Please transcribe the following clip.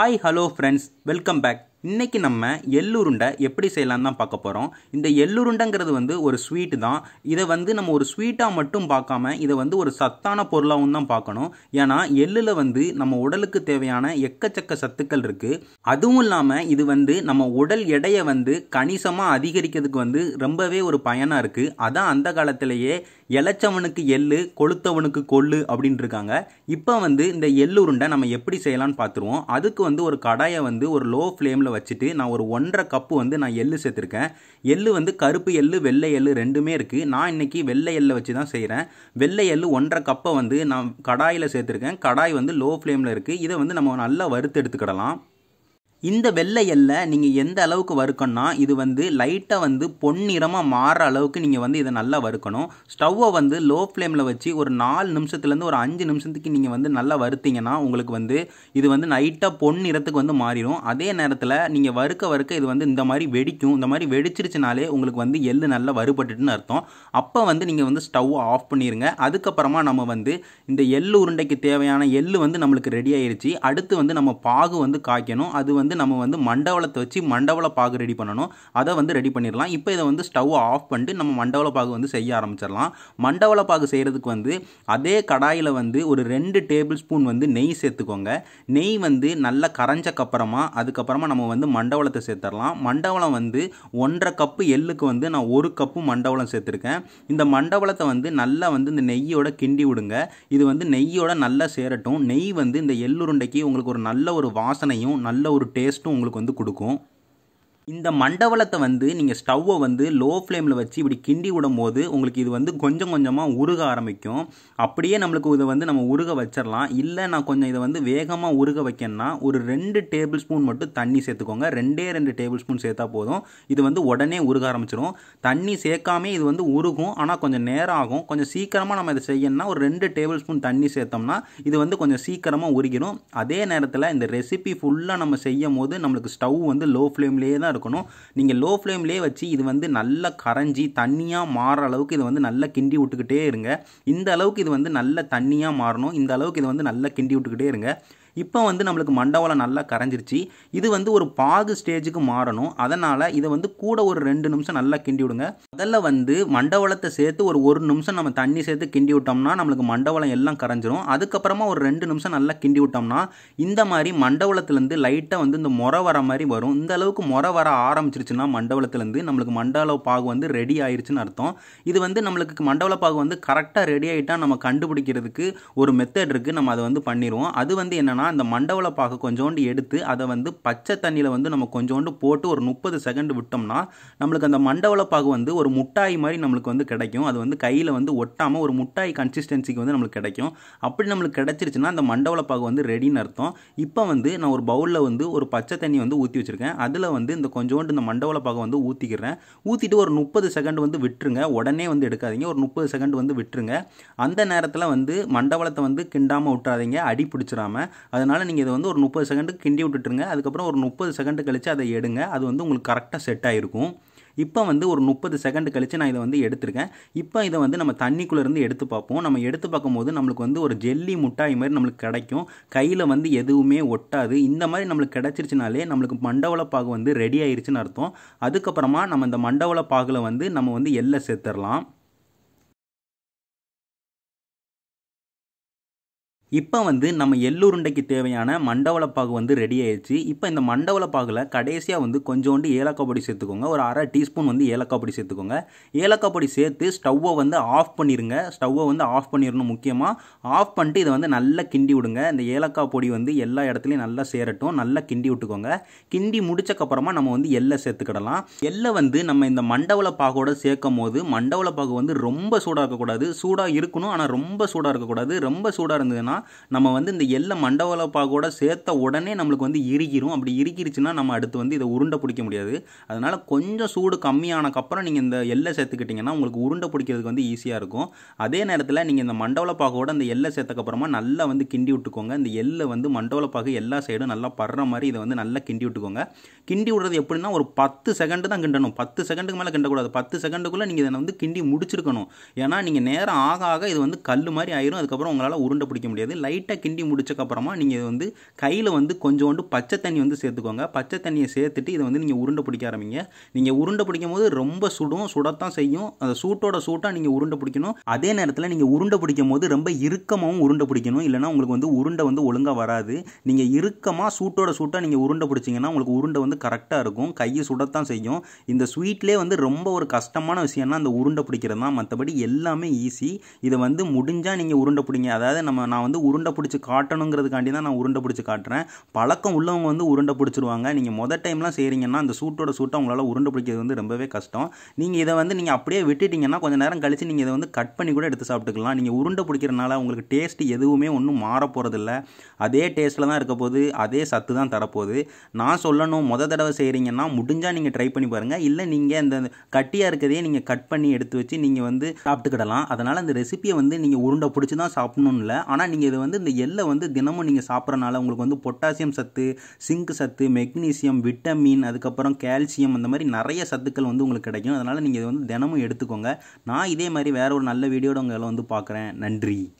hi hello friends welcome back இன்னைக்கு நம்ம எள்ளுருண்டை எப்படி செய்யலாம்னு தான் பார்க்க போகிறோம் இந்த எள்ளுருண்டைங்கிறது வந்து ஒரு ஸ்வீட் தான் இதை வந்து நம்ம ஒரு ஸ்வீட்டாக மட்டும் பார்க்காம இதை வந்து ஒரு சத்தான பொருளாகவும் தான் பார்க்கணும் ஏன்னா எள்ளில் வந்து நம்ம உடலுக்கு தேவையான எக்கச்சக்க சத்துக்கள் இருக்குது அதுவும் இல்லாமல் இது வந்து நம்ம உடல் எடையை வந்து கணிசமாக அதிகரிக்கிறதுக்கு வந்து ரொம்பவே ஒரு பயனாக இருக்குது அதான் அந்த காலத்திலேயே இளைச்சவனுக்கு எள்ளு கொளுத்தவனுக்கு கொள்ளு அப்படின்னு இருக்காங்க இப்போ வந்து இந்த எள்ளுருண்டை நம்ம எப்படி செய்யலாம்னு பார்த்துருவோம் அதுக்கு வந்து ஒரு கடாயை வந்து ஒரு லோ ஃப்ளேமில் வச்சுட்டு நான் ஒரு ஒன்றரை கப்பு வந்து நான் எள்ளு சேர்த்துருக்கேன் எள்ளு வந்து கருப்பு எள்ளு வெள்ளை எள்ளு ரெண்டுமே இருக்குது நான் இன்னைக்கு வெள்ளை எள்ளை வச்சு தான் செய்கிறேன் வெள்ளை எள்ளு ஒன்றரை கப்பை வந்து நான் கடாயில் சேர்த்துருக்கேன் கடாய் வந்து லோ ஃப்ளேமில் இருக்குது இதை வந்து நம்ம நல்லா வறுத்து எடுத்துக்கிடலாம் இந்த வெள்ளை எல்லை நீங்கள் எந்த அளவுக்கு வறுக்கணும்னா இது வந்து லைட்டாக வந்து பொன்னிறமாக மாறுற அளவுக்கு நீங்கள் வந்து இதை நல்லா வறுக்கணும் ஸ்டவ்வை வந்து லோ ஃப்ளேமில் வச்சு ஒரு நாலு நிமிஷத்துலேருந்து ஒரு அஞ்சு நிமிஷத்துக்கு நீங்கள் வந்து நல்லா வறுத்தீங்கன்னா உங்களுக்கு வந்து இது வந்து லைட்டாக பொன் நிறத்துக்கு வந்து மாறிடும் அதே நேரத்தில் நீங்கள் வறுக்க வறுக்க இது வந்து இந்த மாதிரி வெடிக்கும் இந்த மாதிரி வெடிச்சிருச்சுனாலே உங்களுக்கு வந்து எள்ளு நல்லா வறுபட்டுட்டுன்னு அர்த்தம் அப்போ வந்து நீங்கள் வந்து ஸ்டவ் ஆஃப் பண்ணிடுங்க அதுக்கப்புறமா நம்ம வந்து இந்த எள்ளு உருண்டைக்கு தேவையான எள்ளு வந்து நம்மளுக்கு ரெடி ஆயிருச்சு அடுத்து வந்து நம்ம பாகு வந்து காய்க்கணும் அது வந்து நம்ம வந்து மண்டவளத்தை வச்சு மண்டவள பாகு ரெடி பண்ணணும் அதை வந்து ரெடி பண்ணிடலாம் இப்போ இதை வந்து ஸ்டவ் ஆஃப் பண்ணிட்டு நம்ம மண்டவள பாகு வந்து செய்ய ஆரம்பிச்சிடலாம் மண்டவள பாகு செய்கிறதுக்கு வந்து அதே கடாயில் வந்து ஒரு ரெண்டு டேபிள் ஸ்பூன் வந்து நெய் சேர்த்துக்கோங்க நெய் வந்து நல்லா கரைஞ்சக்கப்புறமா அதுக்கப்புறமா நம்ம வந்து மண்டவளத்தை சேர்த்துடலாம் மண்டவளம் வந்து ஒன்றரை கப்பு எள்ளுக்கு வந்து நான் ஒரு கப்பு மண்டவளம் சேர்த்துருக்கேன் இந்த மண்டவளத்தை வந்து நல்லா வந்து இந்த நெய்யோட கிண்டி விடுங்க இது வந்து நெய்யோட நல்லா சேரட்டும் நெய் வந்து இந்த எள்ளுருண்டைக்கு உங்களுக்கு ஒரு நல்ல ஒரு வாசனையும் நல்ல ஒரு டேஸ்ட்டும் உங்களுக்கு வந்து கொடுக்கும் இந்த மண்டவளத்தை வந்து நீங்கள் ஸ்டவ்வை வந்து லோ ஃப்ளேமில் வச்சு இப்படி கிண்டி விடும் போது உங்களுக்கு இது வந்து கொஞ்சம் கொஞ்சமாக உருக ஆரம்பிக்கும் அப்படியே நம்மளுக்கு இதை வந்து நம்ம உருக வச்சிடலாம் இல்லை நான் கொஞ்சம் இதை வந்து வேகமாக உருக வைக்கணும்னா ஒரு ரெண்டு டேபிள் ஸ்பூன் மட்டும் தண்ணி சேர்த்துக்கோங்க ரெண்டே ரெண்டு டேபிள் ஸ்பூன் சேர்த்தா போதும் இது வந்து உடனே உருக ஆரம்பிச்சிடும் தண்ணி சேர்க்காமே இது வந்து உருகும் ஆனால் கொஞ்சம் நேரம் ஆகும் கொஞ்சம் சீக்கிரமாக நம்ம இதை செய்யணும்னா ஒரு ரெண்டு டேபிள் ஸ்பூன் தண்ணி சேர்த்தோம்னா இது வந்து கொஞ்சம் சீக்கிரமாக உருகிடும் அதே நேரத்தில் இந்த ரெசிபி ஃபுல்லாக நம்ம செய்யும் போது நம்மளுக்கு ஸ்டவ் வந்து லோ ஃப்ளேம்லேயே தான் இருக்கணும் நீங்கள் லோ ஃப்ளேம்லேயே வச்சு இது வந்து நல்லா கரைஞ்சி தண்ணியாக மாறுற அளவுக்கு இதை வந்து நல்லா கிண்டி விட்டுக்கிட்டே இருங்க இந்த அளவுக்கு இது வந்து நல்ல தண்ணியாக மாறணும் இந்த அளவுக்கு இது வந்து நல்லா கிண்டி விட்டுக்கிட்டே இருங்க இப்போ வந்து நம்மளுக்கு மண்டவளம் நல்லா கரைஞ்சிருச்சு இது வந்து ஒரு பாகு ஸ்டேஜுக்கு மாறணும் அதனால் இதை வந்து கூட ஒரு ரெண்டு நிமிஷம் நல்லா கிண்டி விடுங்க முதல்ல வந்து மண்டவளத்தை சேர்த்து ஒரு ஒரு நிமிஷம் நம்ம தண்ணி சேர்த்து கிண்டி விட்டோம்னா நம்மளுக்கு மண்டவளம் எல்லாம் கரைஞ்சிரும் அதுக்கப்புறமா ஒரு ரெண்டு நிமிஷம் நல்லா கிண்டி விட்டோம்னா இந்த மாதிரி மண்டவளத்துலேருந்து லைட்டாக வந்து இந்த முறை வர மாதிரி வரும் இந்த அளவுக்கு முறை வர ஆரம்பிச்சிருச்சுன்னா மண்டவளத்துலேருந்து நம்மளுக்கு மண்டவள பாகு வந்து ரெடி ஆயிருச்சுன்னு அர்த்தம் இது வந்து நம்மளுக்கு மண்டவள பாகு வந்து கரெக்டாக ரெடி ஆகிட்டா நம்ம கண்டுபிடிக்கிறதுக்கு ஒரு மெத்தட் இருக்குது நம்ம அதை வந்து பண்ணிடுவோம் அது வந்து என்னென்னா என்னன்னா இந்த மண்டவள பாகு கொஞ்சோண்டு எடுத்து அதை வந்து பச்சை தண்ணியில் வந்து நம்ம கொஞ்சோண்டு போட்டு ஒரு முப்பது செகண்ட் விட்டோம்னா நம்மளுக்கு அந்த மண்டவள பாகு வந்து ஒரு முட்டாய் மாதிரி நம்மளுக்கு வந்து கிடைக்கும் அது வந்து கையில் வந்து ஒட்டாமல் ஒரு முட்டாய் கன்சிஸ்டன்சிக்கு வந்து நம்மளுக்கு கிடைக்கும் அப்படி நம்மளுக்கு கிடைச்சிருச்சுன்னா அந்த மண்டவள பாகு வந்து ரெடின்னு அர்த்தம் இப்போ வந்து நான் ஒரு பவுலில் வந்து ஒரு பச்சை தண்ணி வந்து ஊற்றி வச்சுருக்கேன் அதில் வந்து இந்த கொஞ்சோண்டு இந்த மண்டவள பாகு வந்து ஊற்றிக்கிறேன் ஊற்றிட்டு ஒரு முப்பது செகண்ட் வந்து விட்டுருங்க உடனே வந்து எடுக்காதீங்க ஒரு முப்பது செகண்ட் வந்து விட்டுருங்க அந்த நேரத்தில் வந்து மண்டவளத்தை வந்து கிண்டாமல் விட்டுறாதீங்க அடி பிடிச்சிடாம அதனால் நீங்கள் இதை வந்து ஒரு முப்பது செகண்டுக்கு கிண்டி விட்டுட்டுருங்க அதுக்கப்புறம் ஒரு முப்பது செகண்டு கழித்து அதை எடுங்க அது வந்து உங்களுக்கு கரெக்டாக செட் ஆகிருக்கும் இப்போ வந்து ஒரு முப்பது செகண்ட் கழித்து நான் இதை வந்து எடுத்திருக்கேன் இப்போ இதை வந்து நம்ம தண்ணிக்குள்ளேருந்து எடுத்து பார்ப்போம் நம்ம எடுத்து பார்க்கும்போது நம்மளுக்கு வந்து ஒரு ஜெல்லி முட்டாய் மாதிரி நம்மளுக்கு கிடைக்கும் கையில் வந்து எதுவுமே ஒட்டாது இந்த மாதிரி நம்மளுக்கு கிடச்சிருச்சுனாலே நம்மளுக்கு மண்டவள பாகு வந்து ரெடி ஆயிருச்சுன்னு அர்த்தம் அதுக்கப்புறமா நம்ம இந்த மண்டவள பாகில் வந்து நம்ம வந்து எல்லை சேர்த்துடலாம் இப்போ வந்து நம்ம எள்ளுருண்டைக்கு தேவையான மண்டவளப்பாகு வந்து ரெடி ஆயிடுச்சு இப்போ இந்த மண்டவளப்பாகில் கடைசியாக வந்து கொஞ்சோண்டு ஏலக்காய் பொடி சேர்த்துக்கோங்க ஒரு அரை டீஸ்பூன் வந்து ஏலக்காய் பொடி சேர்த்துக்கோங்க ஏலக்காய் பொடி சேர்த்து ஸ்டவ்வை வந்து ஆஃப் பண்ணிடுங்க ஸ்டவ்வை வந்து ஆஃப் பண்ணிடணும் முக்கியமாக ஆஃப் பண்ணிட்டு இதை வந்து நல்லா கிண்டி விடுங்க இந்த ஏலக்காய் பொடி வந்து எல்லா இடத்துலையும் நல்லா சேரட்டும் நல்லா கிண்டி விட்டுக்கோங்க கிண்டி முடிச்சக்கப்புறமா நம்ம வந்து எள்ளை சேர்த்துக்கிடலாம் எள்ளை வந்து நம்ம இந்த மண்டவள பாகோட சேர்க்கும் போது மண்டவள பாகு வந்து ரொம்ப சூடாக இருக்கக்கூடாது சூடாக இருக்கணும் ஆனால் ரொம்ப சூடாக இருக்கக்கூடாது ரொம்ப சூடாக இருந்ததுன்னா நம்ம வந்து இந்த எல்லை மண்டவள பாகோட சேர்த்த உடனே நம்மளுக்கு வந்து இறுகிரும் அப்படி இறுகிருச்சுன்னா நம்ம அடுத்து வந்து இதை உருண்டை பிடிக்க முடியாது அதனால் கொஞ்சம் சூடு கம்மியானக்கப்புறம் நீங்கள் இந்த எல்லை சேர்த்துக்கிட்டிங்கன்னா உங்களுக்கு உருண்டை பிடிக்கிறதுக்கு வந்து ஈஸியாக இருக்கும் அதே நேரத்தில் நீங்கள் இந்த மண்டவள பாகோட இந்த எல்லை சேர்த்தக்கப்புறமா நல்லா வந்து கிண்டி விட்டுக்கோங்க இந்த எல்லை வந்து மண்டவள பாகு எல்லா சைடும் நல்லா படுற மாதிரி இதை வந்து நல்லா கிண்டி விட்டுக்கோங்க கிண்டி விடுறது எப்படின்னா ஒரு பத்து செகண்டு தான் கிண்டணும் பத்து செகண்டுக்கு மேலே கிண்டக்கூடாது பத்து செகண்டுக்குள்ளே நீங்கள் இதை வந்து கிண்டி முடிச்சிருக்கணும் ஏன்னா நீங்கள் நேரம் ஆக ஆக இது வந்து கல் மாதிரி ஆயிரும் அதுக்கப்புறம் உங்களால் உருண்டை பிடிக்க முடியாது கிடையாது லைட்டாக கிண்டி முடிச்சக்கப்புறமா நீங்கள் வந்து கையில் வந்து கொஞ்சோண்டு பச்சை தண்ணி வந்து சேர்த்துக்கோங்க பச்சை தண்ணியை சேர்த்துட்டு இதை வந்து நீங்கள் உருண்டை பிடிக்க ஆரம்பிங்க நீங்கள் உருண்டை பிடிக்கும் போது ரொம்ப சுடும் சுடத்தான் செய்யும் அந்த சூட்டோட சூட்டாக நீங்கள் உருண்டை பிடிக்கணும் அதே நேரத்தில் நீங்கள் உருண்டை பிடிக்கும் போது ரொம்ப இறுக்கமாகவும் உருண்டை பிடிக்கணும் இல்லைனா உங்களுக்கு வந்து உருண்டை வந்து ஒழுங்காக வராது நீங்கள் இறுக்கமாக சூட்டோட சூட்டாக நீங்கள் உருண்டை பிடிச்சிங்கன்னா உங்களுக்கு உருண்டை வந்து கரெக்டாக இருக்கும் கையை சுடத்தான் செய்யும் இந்த ஸ்வீட்லேயே வந்து ரொம்ப ஒரு கஷ்டமான விஷயம்னா அந்த உருண்டை பிடிக்கிறது தான் மற்றபடி எல்லாமே ஈஸி இதை வந்து முடிஞ்சால் நீங்கள் உருண்டை பிடிங்க அதாவது நம்ம நான் வந்து உருண்டை பிடிச்சி காட்டணுங்கிறதுக்காண்டி தான் நான் உருண்டை பிடிச்சி காட்டுறேன் பழக்கம் உள்ளவங்க வந்து உருண்டை பிடிச்சிருவாங்க நீங்கள் மொதல் டைம்லாம் செய்கிறீங்கன்னா அந்த சூட்டோட சூட்டை உங்களால் உருண்டை பிடிக்கிறது வந்து ரொம்பவே கஷ்டம் நீங்கள் இதை வந்து நீங்கள் அப்படியே விட்டுட்டீங்கன்னா கொஞ்சம் நேரம் கழித்து நீங்கள் இதை வந்து கட் பண்ணி கூட எடுத்து சாப்பிட்டுக்கலாம் நீங்கள் உருண்டை பிடிக்கிறனால உங்களுக்கு டேஸ்ட் எதுவுமே ஒன்றும் மாற போகிறதில்ல அதே டேஸ்ட்டில் தான் இருக்க போகுது அதே சத்து தான் தரப்போகுது நான் சொல்லணும் முத தடவை செய்கிறீங்கன்னா முடிஞ்சால் நீங்கள் ட்ரை பண்ணி பாருங்கள் இல்லை நீங்கள் இந்த கட்டியாக இருக்கிறதையே நீங்கள் கட் பண்ணி எடுத்து வச்சு நீங்கள் வந்து சாப்பிட்டுக்கிடலாம் அதனால் அந்த ரெசிபியை வந்து நீங்கள் உருண்டை பிடிச்சி தான் சாப்பிடணும்னு இல்லை ஆனால் நீங்கள் இதை வந்து இந்த எல்லை வந்து தினமும் நீங்கள் சாப்பிட்றனால உங்களுக்கு வந்து பொட்டாசியம் சத்து சிங்க் சத்து மெக்னீசியம் விட்டமின் அதுக்கப்புறம் கால்சியம் அந்த மாதிரி நிறைய சத்துக்கள் வந்து உங்களுக்கு கிடைக்கும் அதனால் நீங்கள் இதை வந்து தினமும் எடுத்துக்கோங்க நான் இதே மாதிரி வேற ஒரு நல்ல வீடியோட உங்களை வந்து பார்க்குறேன் நன்றி